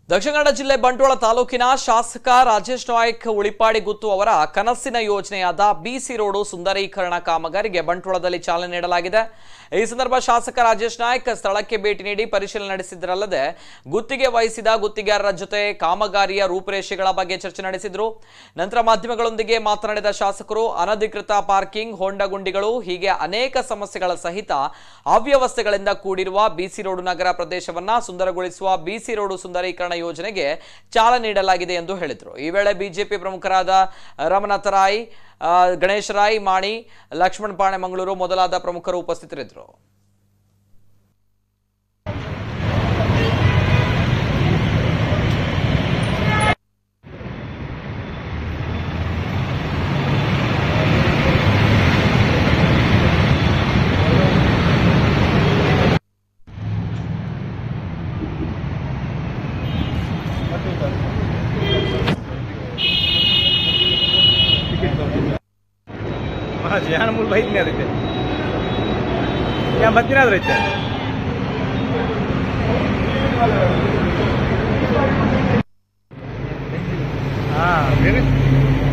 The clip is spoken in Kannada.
ದಕ್ಷಿಣ ಕನ್ನಡ ಜಿಲ್ಲೆ ಬಂಟ್ವಾಳ ತಾಲೂಕಿನ ಶಾಸಕ ರಾಜೇಶ್ ನಾಯ್ಕ್ ಉಳಿಪಾಡಿ ಗುತ್ತು ಅವರ ಕನಸಿನ ಯೋಜನೆಯಾದ ಬಿಸಿ ರೋಡು ಸುಂದರೀಕರಣ ಕಾಮಗಾರಿಗೆ ಬಂಟ್ವಾಳದಲ್ಲಿ ಚಾಲನೆ ನೀಡಲಾಗಿದೆ ಈ ಸಂದರ್ಭ ಶಾಸಕ ರಾಜೇಶ್ ನಾಯ್ಕ್ ಸ್ಥಳಕ್ಕೆ ಭೇಟಿ ನೀಡಿ ಪರಿಶೀಲನೆ ನಡೆಸಿದ್ದರಲ್ಲದೆ ಗುತ್ತಿಗೆ ವಹಿಸಿದ ಗುತ್ತಿಗೆದಾರರ ಜೊತೆ ಕಾಮಗಾರಿಯ ರೂಪುರೇಷೆಗಳ ಬಗ್ಗೆ ಚರ್ಚೆ ನಡೆಸಿದ್ರು ನಂತರ ಮಾಧ್ಯಮಗಳೊಂದಿಗೆ ಮಾತನಾಡಿದ ಶಾಸಕರು ಅನಧಿಕೃತ ಪಾರ್ಕಿಂಗ್ ಹೊಂಡ ಗುಂಡಿಗಳು ಹೀಗೆ ಅನೇಕ ಸಮಸ್ಯೆಗಳ ಸಹಿತ ಅವ್ಯವಸ್ಥೆಗಳಿಂದ ಕೂಡಿರುವ ಬಿಸಿ ರೋಡು ನಗರ ಪ್ರದೇಶವನ್ನ ಸುಂದರಗೊಳಿಸುವ ಬಿಸಿ ರೋಡು ಸುಂದರೀಕರಣ ಯೋಜನೆಗೆ ಚಾಲನೆ ನೀಡಲಾಗಿದೆ ಎಂದು ಹೇಳಿದರು ಈ ವೇಳೆ ಬಿಜೆಪಿ ಪ್ರಮುಖರಾದ ರಮನಾಥ ರಾಯ್ ಆ, ಗಣೇಶ್ ರಾಯ್ ಮಾಣಿ ಲಕ್ಷ್ಮಣ್ ಪಾಣೆ ಮಂಗಳೂರು ಮೊದಲಾದ ಪ್ರಮುಖರು ಉಪಸ್ಥಿತರಿದ್ದರು माझे लहान मूल माहीत नाही आता ते या बत्तीनाच राहते हा